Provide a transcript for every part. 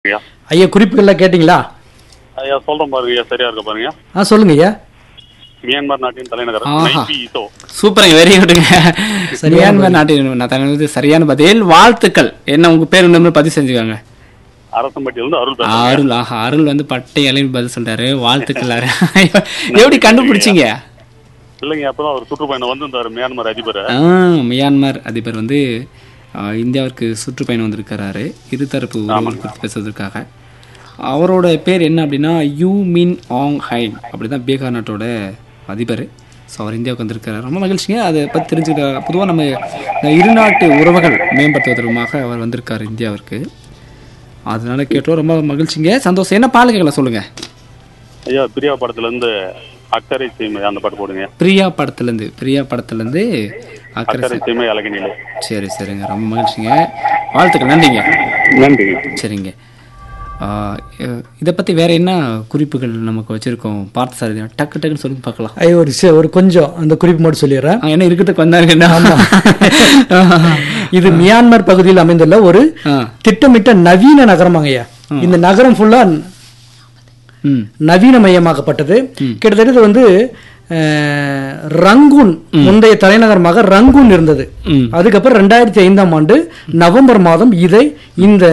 ஐயா ஐயா குறிப்புகள்லாம் கேட்டிங்களா ஐயா சொல்றேன் பாருங்க ஐயா சரியா இருக்க பாருங்க ஆ சொல்லுங்க ஐயா மியான்மர் நாட்டின் தலைநகர் ஆஹா. நைபி இதோ சூப்பருங்க வெரி குட்டுங்க சரியான மியான்மர் நாட்டின் நான் தனது சரியான பதில் வாழ்த்துக்கள் என்ன உங்க பேர் இன்னொரு பதிவு செஞ்சுக்கோங்க அரசம்பட்டியிலிருந்து அருள் பேசுறேன் அருள் ஆஹா அருள் வந்து பட்டை இலைன்னு பதில் சொல்றாரு வாழ்த்துக்கள் அரு. எப்படி கண்டுபிடிச்சீங்க இல்லைங்க அப்பதான் ஒரு சுற்றுப்பயணம் வந்திருந்தாரு மியான்மர் அதிபர் ஆ, மியான்மர் அதிபர் வந்து ஆ, இந்தியாவிற்கு சுற்றுப்பயணம் வந்திருக்கிறாரு இருதரப்பு உறவுகள் குறித்து பேசுவதற்காக அவரோட பேர் என்ன அப்படின்னா யூ மின் ஆங் ஹைன் அப்படிதான் பீகார் நாட்டோட அதிபர் ஸோ அவர் இந்தியாவுக்கு வந்திருக்கிறார் ரொம்ப மகிழ்ச்சிங்க அதை பற்றி தெரிஞ்சுக்கிட்ட பொதுவாக நம்ம இந்த இருநாட்டு உறவுகள் மேம்படுத்துவதற்குமாக அவர் வந்திருக்கார் இந்தியாவிற்கு அதனால கேட்டோம் ரொம்ப மகிழ்ச்சிங்க சந்தோஷம் என்ன பால் கேட்கல சொல்லுங்க ஐயா பிரியா படத்துல இருந்து அக்கறை சீமை அந்த பாட்டு போடுங்க பிரியா படத்துலேருந்து பிரியா படத்துலேருந்து அக்கறை அக்கறை சீமை அழகினிலே சரி சரிங்க ரொம்ப மகிழ்ச்சிங்க வாழ்த்துக்கள் நன்றிங்க நன்றி சரிங்க இதை பற்றி வேற என்ன குறிப்புகள் நமக்கு வச்சுருக்கோம் பார்த்து சார் டக்கு டக்குன்னு சொல்லுங்க பார்க்கலாம் ஐயா ஒரு சி- ஒரு கொஞ்சம் அந்த குறிப்பு மட்டும் சொல்லிடுறேன் ஆ, என்ன இருக்கிறதுக்கு வந்தாருங்க இது மியான்மர் பகுதியில் அமைந்துள்ள ஒரு ஆ திட்டமிட்ட நவீன நகரமாங்க ஐயா இந்த நகரம் ஃபுல்லா ம் நவீனமயமாக்கப்பட்டது கிட்டத்தட்ட இது வந்து அஹ், ரங்கூன் முந்தைய தலைநகரமாக ரங்கூன் இருந்தது ம். அதுக்கப்புறம் ரெண்டாயிரத்தி ஐந்தாம் ஆண்டு நவம்பர் மாதம் இதை இந்த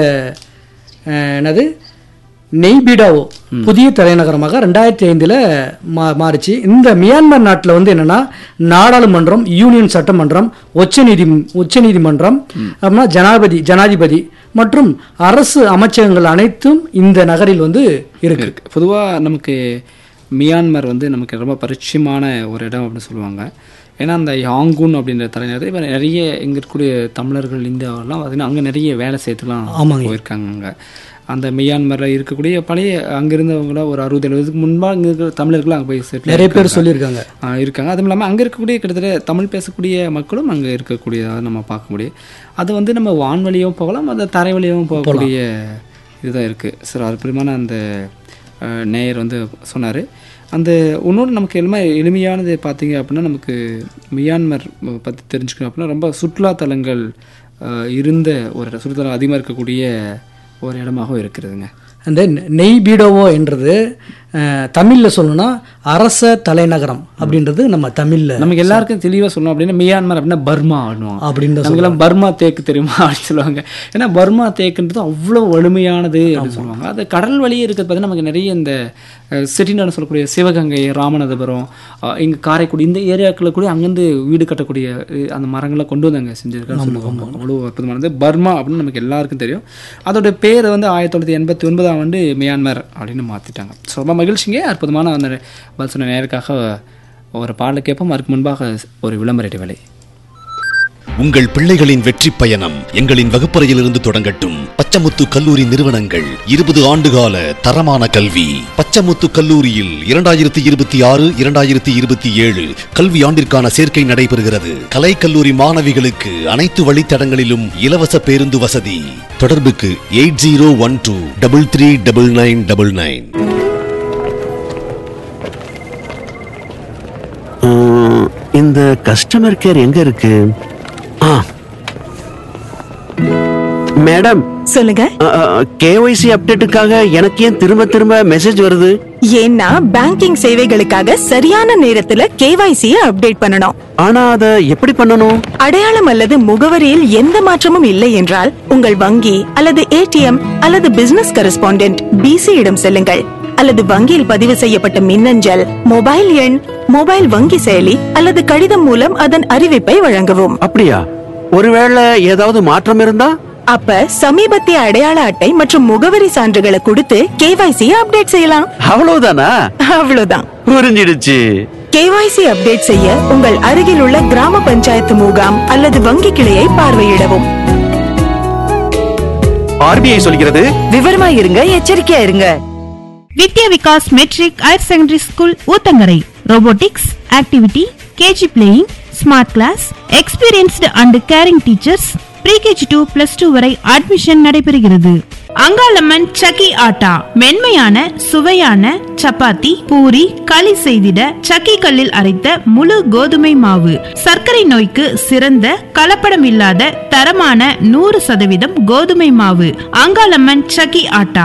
அஹ், என்னது நெய்பிடாவோ புதிய தலைநகரமாக ரெண்டாயிரத்தி ஐந்தில் மா மாறிச்சு இந்த மியான்மர் நாட்டில் வந்து என்னன்னா நாடாளுமன்றம் யூனியன் சட்டமன்றம் உச்சநீதி உச்சநீதிமன்றம் அப்படின்னா ஜனாதிபதி ஜனாதிபதி மற்றும் அரசு அமைச்சகங்கள் அனைத்தும் இந்த நகரில் வந்து இருக்கு இருக்கு பொதுவாக நமக்கு மியான்மர் வந்து நமக்கு ரொம்ப பரிச்சயமான ஒரு இடம் அப்படின்னு சொல்லுவாங்க ஏன்னா அந்த யாங்கூன் அப்படின்ற தலைநகர் இப்போ நிறைய இங்கே இருக்கக்கூடிய தமிழர்கள் இந்தியாவெல்லாம் பார்த்தீங்கன்னா அங்கே நிறைய வேலை செய்யறதுலாம் ஆமாங்க. போயிருக்காங்க அங்கே அந்த மியான்மரில் இருக்கக்கூடிய பழைய அங்கே இருந்தவங்கள ஒரு அறுபது எழுபதுக்கு முன்பாக இங்கே இருக்கிற தமிழர்கள் அங்கே போய் செட்டில் நிறைய பேர் சொல்லியிருக்காங்க ஆ, இருக்காங்க அதுவும் இல்லாமல் அங்கே இருக்கக்கூடிய கிட்டத்தட்ட தமிழ் பேசக்கூடிய மக்களும் அங்கே இருக்கக்கூடியதாக நம்ம பார்க்க முடியும் அது வந்து நம்ம வான்வழியும் போகலாம் அந்த தரை வழியாகவும் போகக்கூடிய இதுதான் இருக்குது சார் அற்புதமான அந்த ஆ, நேயர் வந்து சொன்னார் அந்த இன்னொன்று நமக்கு எளிமை எளிமையானது பார்த்தீங்க அப்படின்னா நமக்கு மியான்மர் பற்றி தெரிஞ்சுக்கணும் அப்படின்னா ரொம்ப சுற்றுலாத்தலங்கள் ஆ, இருந்த ஒரு இடம். சுற்றுலாத்தலம் அதிகமாக இருக்கக்கூடிய ஒரு இடமாகவும் இருக்கிறதுங்க அந்த நெய்பீடோவோ என்றது அஹ், தமிழ்ல சொல்லணும்னா அரச தலைநகரம் அப்படின்றது நம்ம தமிழ்ல நமக்கு எல்லாருக்கும் தெளிவாக சொல்லணும் அப்படின்னா மியான்மர் அப்படின்னா பர்மா ஆடுவோம் அப்படின்னு நமக்கெல்லாம் பர்மா தேக்கு தெரியுமா அப்படின்னு சொல்லுவாங்க ஏன்னா பர்மா தேக்குன்றது அவ்வளோ வலிமையானது அப்படின்னு சொல்லுவாங்க அது கடல் வழியே இருக்கிறது பார்த்தீங்கன்னா நமக்கு நிறைய இந்த செட்டிநாடு சொல்லக்கூடிய சிவகங்கை ராமநாதபுரம் அஹ், இங்க காரைக்குடி இந்த ஏரியாக்களில் கூட அங்கேருந்து வீடு கட்டக்கூடிய அஹ், அந்த மரங்களை கொண்டு வந்து அங்கே செஞ்சிருக்கான்னு சொல்லுவாங்க அவ்வளோ அற்புதமானது பர்மா அப்படின்னு நமக்கு எல்லாருக்கும் தெரியும் அதோட பேர் வந்து ஆயிரத்தி தொள்ளாயிரத்தி எண்பத்தி ஒன்பதாம் ஆண்டு மியான்மர் அப்படின்னு மாற்றிட்டாங்க ஸோ ரொம்ப மகிழ்ச்சிங்க அற்புதமான அந்த பதில் சொன்ன நேருக்காக ஒரு பாடலை கேட்போம் அதுக்கு முன்பாக ஒரு விளம்பர இடைவேளை உங்கள் பிள்ளைகளின் வெற்றி பயணம் எங்களின் வகுப்பறையிலிருந்து தொடங்கட்டும் பச்சமுத்து கல்லூரி நிறுவனங்கள் இருபது ஆண்டுகால தரமான கல்வி பச்சமுத்து கல்லூரியில் இரண்டாயிரத்தி இருபத்தி ஆறு இரண்டாயிரத்தி இருபத்தி ஏழு கல்வி ஆண்டிற்கான சேர்க்கை நடைபெறுகிறது கலை கல்லூரி மாணவிகளுக்கு அனைத்து வழித்தடங்களிலும் இலவச பேருந்து வசதி தொடர்புக்கு eight zero one two double three double nine double nine உம், இந்த கஸ்டமர் கேர் எங்க இருக்கு ஆ மேடம் சொல்லுங்க கேஒய்சி அப்டேட்டுக்காக எனக்கு ஏன் திரும்ப திரும்ப மெசேஜ் வருது ஏன்னா பேங்கிங் சேவைகளுக்காக சரியான நேரத்துல கேவைசி அப்டேட் பண்ணணும் ஆனா அத எப்படி பண்ணணும் அடையாளம் அல்லது முகவரியில் எந்த மாற்றமும் இல்லை என்றால் உங்கள் வங்கி அல்லது ஏடிஎம் அல்லது பிசினஸ் கரஸ்பாண்டென்ட் பிசி இடம் செல்லுங்கள் அல்லது வங்கியில் பதிவு செய்யப்பட்ட மின்னஞ்சல் மொபைல் எண் மொபைல் வங்கி செயலி அல்லது கடிதம் மூலம் அதன் அறிவிப்பை வழங்கவும் அப்படியா ஒருவேளை ஏதாவது மாற்றம் இருந்தா அப்ப சமீபத்திய அடையாள அட்டை மற்றும் முகவரி சான்றுகளை கொடுத்து கேவைசி அப்டேட் செய்யலாம் அவ்வளவுதானா அவ்வளவுதான் புரிஞ்சிடுச்சு கேவைசி அப்டேட் செய்ய உங்கள் அருகில் உள்ள கிராம பஞ்சாயத்து முகாம் அல்லது வங்கி கிளையை பார்வையிடவும் ஆர்பிஐ சொல்கிறது விவரமா இருங்க எச்சரிக்கையா இருங்க Vidya Vikas matric higher secondary school Uthangarai robotics activity KG playing smart class experienced and caring teachers pre KG two plus two வரை அட்மிஷன் நடைபெறுகிறது அங்காளம்மன் சக்கி ஆட்டா மென்மையான சுவையான சப்பாத்தி பூரி களி செய்திட சக்கி கல்லில் அரைத்த முழு கோதுமை மாவு சர்க்கரை நோய்க்கு சிறந்த கலப்படம் இல்லாத தரமான நூறு சதவீதம் கோதுமை மாவு அங்காளம்மன் சக்கி ஆட்டா